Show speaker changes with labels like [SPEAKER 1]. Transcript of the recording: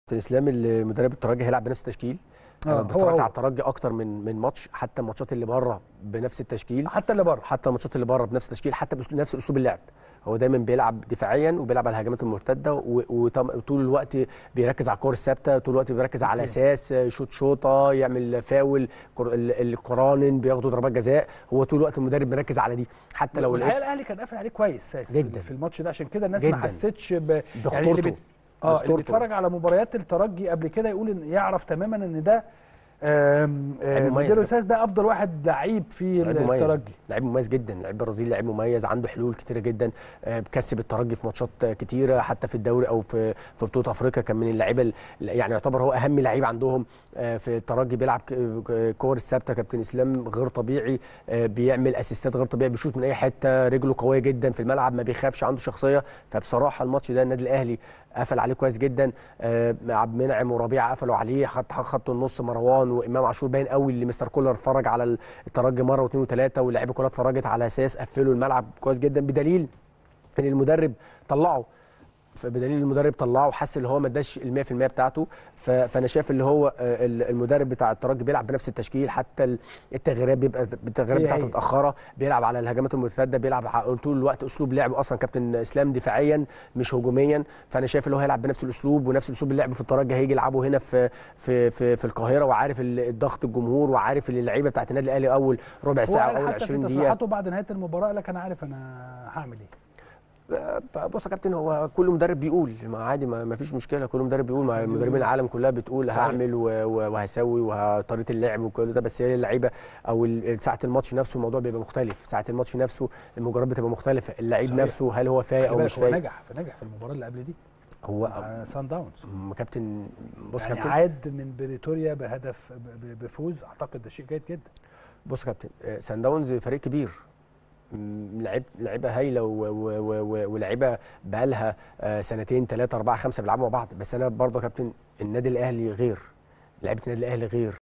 [SPEAKER 1] كابتن اسلام اللي مدرب الترجي هيلعب بنفس التشكيل
[SPEAKER 2] آه،
[SPEAKER 1] انا
[SPEAKER 2] هو-
[SPEAKER 1] بتفرج
[SPEAKER 2] هو.
[SPEAKER 1] على الترجي اكتر من من ماتش حتى الماتشات اللي بره بنفس التشكيل
[SPEAKER 2] حتى اللي بره
[SPEAKER 1] حتى الماتشات اللي بره بنفس التشكيل حتى بنفس اسلوب اللعب هو دايما بيلعب دفاعيا وبيلعب على الهجمات المرتده و- وطم- وطول الوقت بيركز على الكور الثابته طول الوقت بيركز على
[SPEAKER 2] أوكي.
[SPEAKER 1] اساس يشوط شوطه يعمل فاول كر- ال- القرانن بياخدوا ضربات جزاء هو طول الوقت المدرب مركز على دي حتى لو
[SPEAKER 2] الحقيقه
[SPEAKER 1] لقيت
[SPEAKER 2] الاهلي كان قافل عليه كويس ساس
[SPEAKER 1] جداً.
[SPEAKER 2] في الماتش ده عشان كده الناس
[SPEAKER 1] جداً.
[SPEAKER 2] ما حسيتش ب... يعني اللي
[SPEAKER 1] بخطورته
[SPEAKER 2] بت... اه اللي
[SPEAKER 1] بخطورته.
[SPEAKER 2] بيتفرج على مباريات الترجي قبل كده يقول ان يعرف تماما ان ده آم،
[SPEAKER 1] لعيب
[SPEAKER 2] آم،
[SPEAKER 1] مميز
[SPEAKER 2] مدير
[SPEAKER 1] ده.
[SPEAKER 2] ساس ده افضل واحد لعيب في
[SPEAKER 1] لعيب مميز
[SPEAKER 2] الترجي
[SPEAKER 1] لعيب مميز جدا لعيب برازيلي لعيب مميز عنده حلول كتيره جدا آه، بكسب الترجي في ماتشات آه، كتيره حتى في الدوري او في في بطوله افريقيا كان من اللعيبه ال- يعني يعتبر هو اهم لعيب عندهم آه، في الترجي بيلعب ك- ك- كور الثابته كابتن اسلام غير طبيعي آه، بيعمل اسيستات غير طبيعي بيشوط من اي حته رجله قويه جدا في الملعب ما بيخافش عنده شخصيه فبصراحه الماتش ده النادي الاهلي قفل عليه كويس جدا آه، عبد المنعم وربيعه قفلوا عليه خط خط النص مروان وامام عاشور باين قوي اللي مستر كولر اتفرج على الترجي مره واثنين وثلاثه واللعيبه كلها اتفرجت على اساس قفلوا الملعب كويس جدا بدليل ان المدرب طلعه فبدليل المدرب طلعه وحس ان هو ما اداش ال 100% بتاعته ف- فانا شايف اللي هو آه، ال- المدرب بتاع الترجي بيلعب بنفس التشكيل حتى ال- التغييرات بيبقى التغييرات
[SPEAKER 2] هي
[SPEAKER 1] بتاعته
[SPEAKER 2] هي.
[SPEAKER 1] متاخره بيلعب على الهجمات المرتده بيلعب ع- طول الوقت اسلوب لعب اصلا كابتن اسلام دفاعيا مش هجوميا فانا شايف اللي هو هيلعب بنفس الاسلوب ونفس اسلوب اللعب في الترجي هيجي يلعبه هنا في في في, في القاهره وعارف ال- الضغط الجمهور وعارف ان اللعيبه بتاعت النادي الاهلي اول ربع
[SPEAKER 2] هو
[SPEAKER 1] ساعه
[SPEAKER 2] قال
[SPEAKER 1] او اول
[SPEAKER 2] حتى
[SPEAKER 1] 20
[SPEAKER 2] في
[SPEAKER 1] دقيقه
[SPEAKER 2] تصريحاته بعد نهايه المباراه قال لك انا عارف انا هعمل ايه
[SPEAKER 1] بص يا كابتن هو كل مدرب بيقول ما عادي ما ما فيش مشكله كل مدرب بيقول ما مدربين العالم كلها بتقول
[SPEAKER 2] صحيح.
[SPEAKER 1] هعمل و- و- وهسوي وطريقه اللعب وكل ده بس هي اللعيبه او ال- ساعه الماتش نفسه الموضوع بيبقى مختلف ساعه الماتش نفسه المجريات بتبقى مختلفه اللعيب
[SPEAKER 2] صحيح.
[SPEAKER 1] نفسه هل هو فايق
[SPEAKER 2] خلي
[SPEAKER 1] او
[SPEAKER 2] بالك
[SPEAKER 1] مش
[SPEAKER 2] هو
[SPEAKER 1] فايق
[SPEAKER 2] نجح فنجح في المباراه اللي قبل دي
[SPEAKER 1] هو
[SPEAKER 2] مع سان داونز
[SPEAKER 1] م- كابتن بص
[SPEAKER 2] يعني
[SPEAKER 1] كابتن
[SPEAKER 2] عاد من بريتوريا بهدف ب- ب- بفوز اعتقد ده شيء جيد جدا
[SPEAKER 1] بص يا كابتن آه، سان داونز فريق كبير م، لعيب لعيبه هايله و- و- و- و- ولعيبه بقالها آه، سنتين ثلاثه اربعه خمسه بيلعبوا مع بعض بس انا برضه يا كابتن النادي الاهلي غير لعيبه النادي الاهلي غير